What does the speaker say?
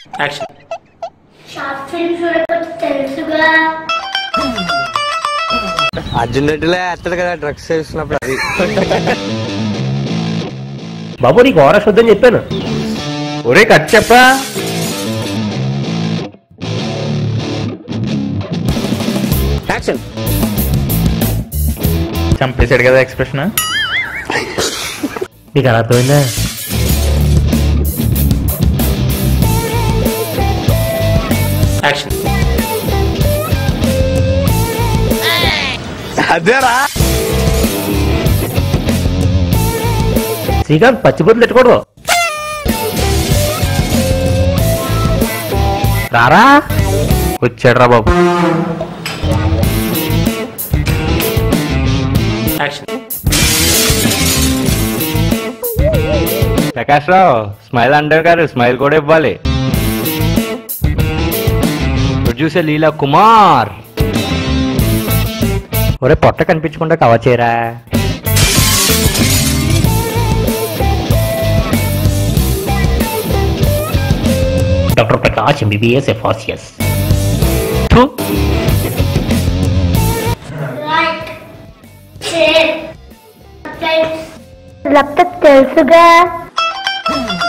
action short film చూడకపోతే తెలుసుగా అర్జున్ రెడ్డిలో వేస్తాడు కదా డ్రగ్స్ చేసినప్పుడు అది బాబు నీకు ఓరస్ వద్దని చెప్పాను ఒరే కట్ చెప్పా యాక్షన్ చంపేశాడు కదా ఎక్స్ప్రెషన్ నీకు అలా అర్థమైందా యాక్షన్ అదేరా శ్రీకాంత్ పచ్చిబొట్లు పెట్టుకోడు రారా వచ్చాడు రా బాబు యాక్షన్ ప్రకాష్ రావు స్మైల్ అంటారు గారు స్మైల్ కూడా ఇవ్వాలి ప్రొడ్యూసర్ లీలా కుమార్ ఒరే పొట్ట కనిపించకుండా కవర్ చేయరా డాక్టర్ ప్రకాష్ ఎంబీబీఎస్ ఎఫాసియస్ లైక్ షేర్ సబ్స్క్రైబ్ లేకపోతే తెలుసుగా